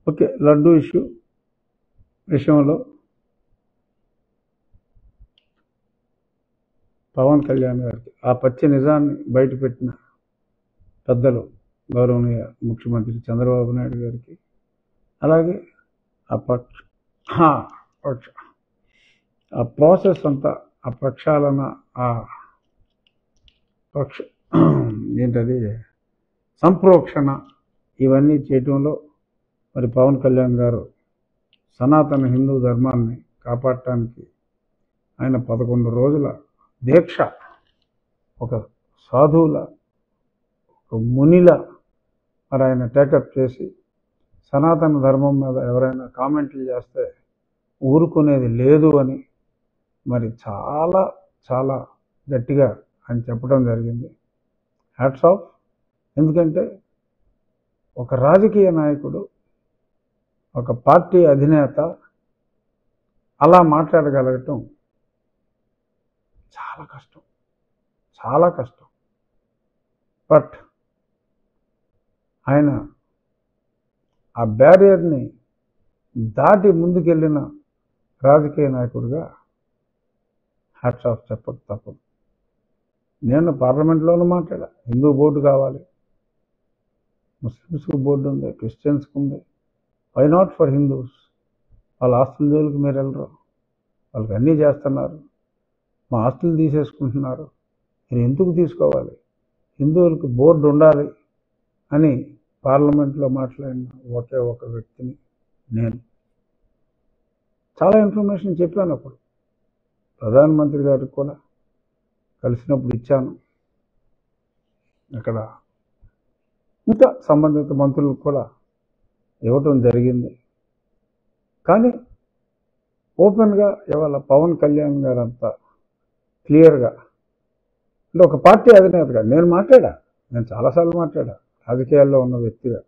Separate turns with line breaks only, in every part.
okay laddu issue విషయంలో పవన్ కళ్యాణ్ గారికి ఆ పచ్చి నిజాన్ని బయటపెట్టిన పెద్దలు గౌరవనీయ ముఖ్యమంత్రి చంద్రబాబు నాయుడు గారికి అలాగే ఆ పక్ష ఆ పక్ష ఆ ప్రాసెస్ అంతా ఆ ప్రక్షాళన ఆ పక్ష ఏంటది సంప్రోక్షణ ఇవన్నీ చేయటంలో మరి పవన్ కళ్యాణ్ గారు సనాతన హిందూ ధర్మాన్ని కాపాడటానికి ఆయన పదకొండు రోజుల దీక్ష ఒక సాధువుల ఒక మునిల మరి ఆయన టేకప్ చేసి సనాతన ధర్మం మీద ఎవరైనా కామెంట్లు చేస్తే ఊరుకునేది లేదు అని మరి చాలా చాలా గట్టిగా ఆయన చెప్పడం జరిగింది హ్యాట్స్ ఆఫ్ ఎందుకంటే ఒక రాజకీయ నాయకుడు ఒక పార్టీ అధినేత అలా మాట్లాడగలగటం చాలా కష్టం చాలా కష్టం బట్ ఆయన ఆ బ్యారియర్ని దాటి ముందుకెళ్ళిన రాజకీయ నాయకుడిగా హ్యాట్స్ ఆఫ్ చెప్పక తప్పదు నేను పార్లమెంట్లోనూ మాట్లాడా హిందూ బోర్డు కావాలి ముస్లిమ్స్కి బోర్డు ఉంది క్రిస్టియన్స్కి ఉంది వై నాట్ ఫర్ హిందూస్ వాళ్ళ ఆస్తుల జోలికి మీరు వెళ్ళరు వాళ్ళకి అన్నీ చేస్తున్నారు మా ఆస్తులు తీసేసుకుంటున్నారు మీరు ఎందుకు తీసుకోవాలి హిందువులకు బోర్డు ఉండాలి అని పార్లమెంట్లో మాట్లాడిన ఒకే ఒక వ్యక్తిని నేను చాలా ఇన్ఫర్మేషన్ చెప్పాను అప్పుడు ప్రధానమంత్రి గారికి కూడా కలిసినప్పుడు ఇచ్చాను అక్కడ ఇంకా సంబంధిత మంత్రులకు కూడా ఇవ్వటం జరిగింది కానీ ఓపెన్గా ఇవాళ పవన్ కళ్యాణ్ గారు అంతా క్లియర్గా అంటే ఒక పార్టీ అధినేతగా నేను మాట్లాడా నేను చాలాసార్లు మాట్లాడా రాజకీయాల్లో ఉన్న వ్యక్తిగా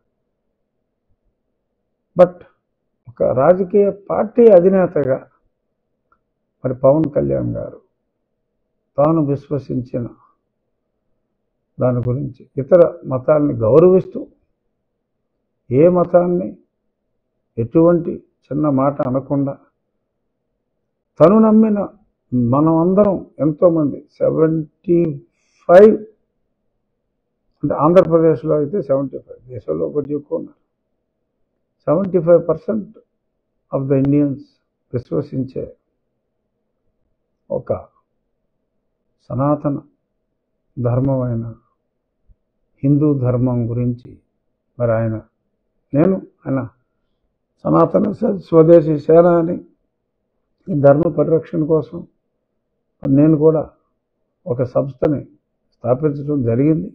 బట్ ఒక రాజకీయ పార్టీ అధినేతగా మరి పవన్ కళ్యాణ్ గారు తాను విశ్వసించిన దాని గురించి ఇతర మతాల్ని గౌరవిస్తూ ఏ మతాన్ని ఎటువంటి చిన్న మాట అనకుండా తను నమ్మిన మనం అందరం ఎంతోమంది సెవెంటీ ఫైవ్ అంటే ఆంధ్రప్రదేశ్లో అయితే సెవెంటీ ఫైవ్ దేశంలో కొద్ది ఎక్కువ ఉన్నారు seventy five percent of the Indians విశ్వసించే ఒక సనాతన ధర్మమైన హిందూ ధర్మం గురించి మరి ఆయన నేను ఆయన సనాతన స- స్వదేశీ సేన అని ఈ ధర్మ పరిరక్షణ కోసం నేను కూడా ఒక సంస్థని స్థాపించడం జరిగింది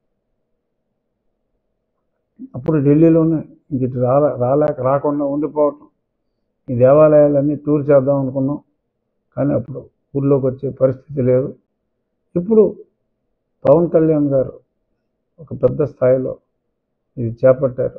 అప్పుడు ఢిల్లీలోనే ఇంక ఇటు రాలే రాలేక రాకుండా ఉండిపోవటం ఈ దేవాలయాలన్నీ టూర్ చేద్దాం అనుకున్నాం కానీ అప్పుడు ఊళ్ళోకి వచ్చే పరిస్థితి లేదు ఇప్పుడు పవన్ కళ్యాణ్ గారు ఒక పెద్ద స్థాయిలో ఇది చేపట్టారు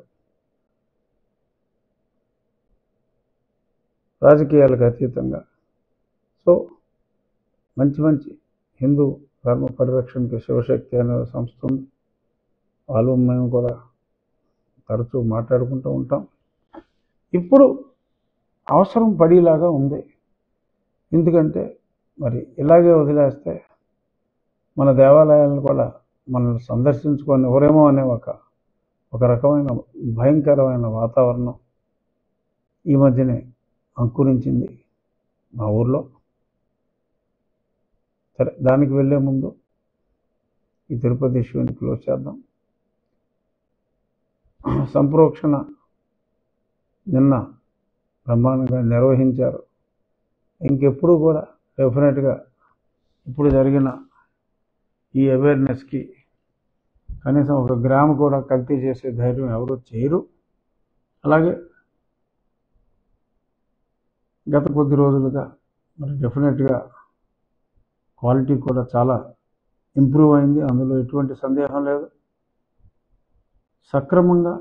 రాజకీయాలకు అతీతంగా సో మంచి మంచి హిందూ ధర్మ పరిరక్షణకి శివశక్తి అనే సంస్థ ఉంది వాళ్ళు మేము కూడా తరచూ మాట్లాడుకుంటూ ఉంటాం ఇప్పుడు అవసరం పడేలాగా ఉంది ఎందుకంటే మరి ఇలాగే వదిలేస్తే మన దేవాలయాలను కూడా మనల్ని సందర్శించుకొని ఎవరేమో అనే ఒక ఒక రకమైన భయంకరమైన వాతావరణం ఈ మధ్యనే అంకురించింది మా ఊర్లో సరే దానికి వెళ్ళే ముందు ఈ తిరుపతి ఇష్యూని క్లోజ్ చేద్దాం సంప్రోక్షణ నిన్న బ్రహ్మాండంగా నిర్వహించారు ఇంకెప్పుడు కూడా డెఫినెట్గా ఇప్పుడు జరిగిన ఈ అవేర్నెస్కి కనీసం ఒక గ్రామ కూడా కల్తీ చేసే ధైర్యం ఎవరు చేయరు అలాగే గత కొద్ది రోజులుగా మరి డెఫినెట్గా క్వాలిటీ కూడా చాలా ఇంప్రూవ్ అయింది అందులో ఎటువంటి సందేహం లేదు సక్రమంగా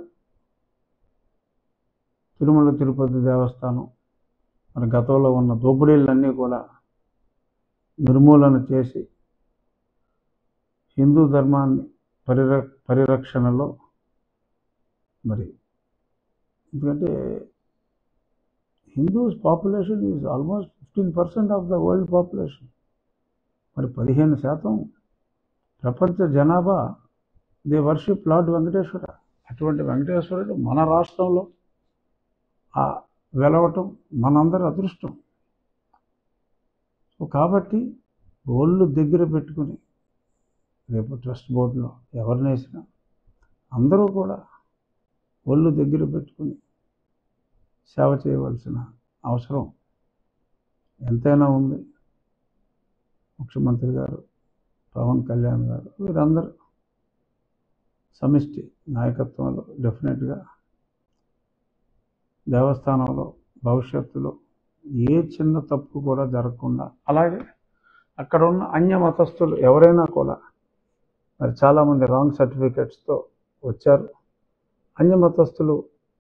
తిరుమల తిరుపతి దేవస్థానం మరి గతంలో ఉన్న దోపిడీలన్నీ కూడా నిర్మూలన చేసి హిందూ ధర్మాన్ని పరిర పరిరక్షణలో మరి ఎందుకంటే Hindus population is almost fifteen percent of the world population మరి పదిహేను శాతం ప్రపంచ జనాభా దే వర్షిప్ లార్డ్ వెంకటేశ్వర అటువంటి వెంకటేశ్వరుడు మన రాష్ట్రంలో ఆ వెలవటం మనందరి అదృష్టం సో కాబట్టి ఒళ్ళు దగ్గర పెట్టుకుని రేపు ట్రస్ట్ బోర్డులో ఎవరిని వేసినా అందరూ కూడా ఒళ్ళు దగ్గర పెట్టుకుని సేవ చేయవలసిన అవసరం ఎంతైనా ఉంది ముఖ్యమంత్రి గారు పవన్ కళ్యాణ్ గారు వీరందరూ సమిష్టి నాయకత్వంలో డెఫినెట్గా దేవస్థానంలో భవిష్యత్తులో ఏ చిన్న తప్పు కూడా జరగకుండా అలాగే అక్కడ ఉన్న అన్య మతస్థులు ఎవరైనా కూడా మరి చాలామంది రాంగ్ సర్టిఫికెట్స్తో వచ్చారు అన్య మతస్థులు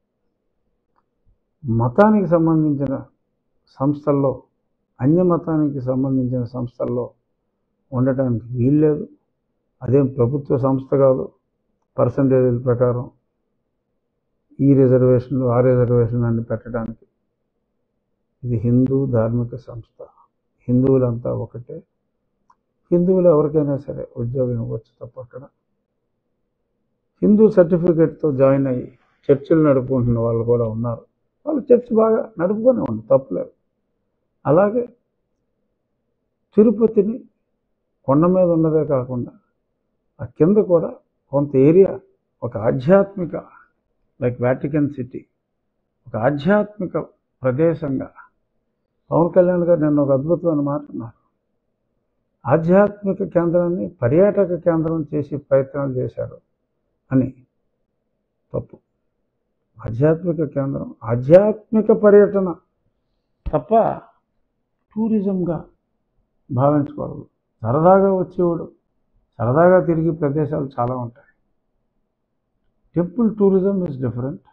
మతానికి సంబంధించిన సంస్థల్లో అన్య మతానికి సంబంధించిన సంస్థల్లో ఉండటానికి వీల్లేదు అదేం ప్రభుత్వ సంస్థ కాదు పర్సంటేజీల ప్రకారం ఈ రిజర్వేషన్లు ఆ రిజర్వేషన్ అని పెట్టడానికి ఇది హిందూ ధార్మిక సంస్థ హిందువులంతా ఒకటే హిందువులు ఎవరికైనా సరే ఉద్యోగం ఇవ్వచ్చు తప్ప అక్కడ హిందూ సర్టిఫికేట్తో జాయిన్ అయ్యి చర్చిలు నడుపుకుంటున్న వాళ్ళు కూడా ఉన్నారు వాళ్ళు చర్చ్ బాగా నడుపుకొని ఉంది తప్పులేదు అలాగే తిరుపతిని కొండ మీద ఉన్నదే కాకుండా ఆ కింద కూడా కొంత ఏరియా ఒక ఆధ్యాత్మిక లైక్ వాటికన్ సిటీ ఒక ఆధ్యాత్మిక ప్రదేశంగా పవన్ కళ్యాణ్ గారు నేను ఒక అద్భుతమైన మాట అన్నారు ఆధ్యాత్మిక కేంద్రాన్ని పర్యాటక కేంద్రం చేసి ప్రయత్నాలు చేశారు అని తప్పు ఆధ్యాత్మిక కేంద్రం ఆధ్యాత్మిక పర్యటన తప్ప టూరిజంగా భావించకూడదు సరదాగా వచ్చేవాడు సరదాగా తిరిగి ప్రదేశాలు చాలా ఉంటాయి టెంపుల్ టూరిజం ఇస్ డిఫరెంట్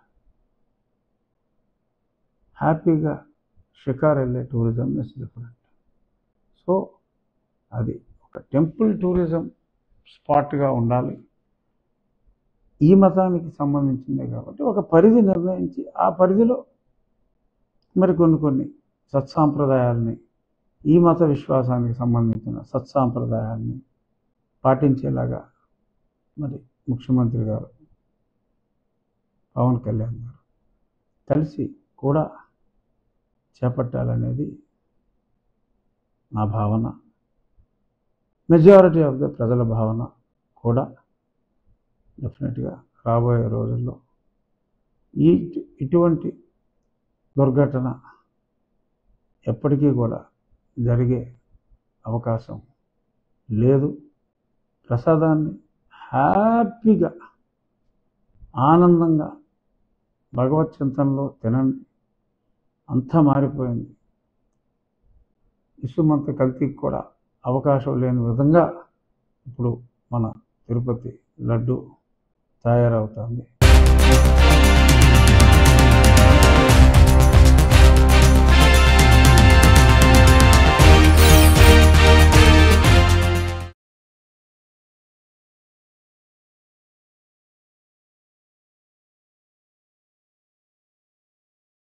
హ్యాపీగా షికార్ వెళ్ళే టూరిజం ఇస్ డిఫరెంట్ సో అది ఒక టెంపుల్ టూరిజం స్పాట్గా ఉండాలి ఈ మతానికి సంబంధించిందే కాబట్టి ఒక పరిధి నిర్ణయించి ఆ పరిధిలో మరి కొన్ని కొన్ని సత్సాంప్రదాయాల్ని ఈ మత విశ్వాసానికి సంబంధించిన సత్సాంప్రదాయాల్ని పాటించేలాగా మరి ముఖ్యమంత్రి గారు పవన్ కళ్యాణ్ గారు కలిసి కూడా చేపట్టాలనేది నా భావన మెజారిటీ ఆఫ్ ద ప్రజల భావన కూడా డెఫినెట్గా రాబోయే రోజుల్లో ఈ ఇటువంటి దుర్ఘటన ఎప్పటికీ కూడా జరిగే అవకాశం లేదు ప్రసాదాన్ని హ్యాపీగా ఆనందంగా భగవత్ చింతనలో తినండి అంతా మారిపోయింది ఇసుమంత కల్తీకి కూడా అవకాశం లేని విధంగా ఇప్పుడు మన తిరుపతి లడ్డు తయారవుతుంది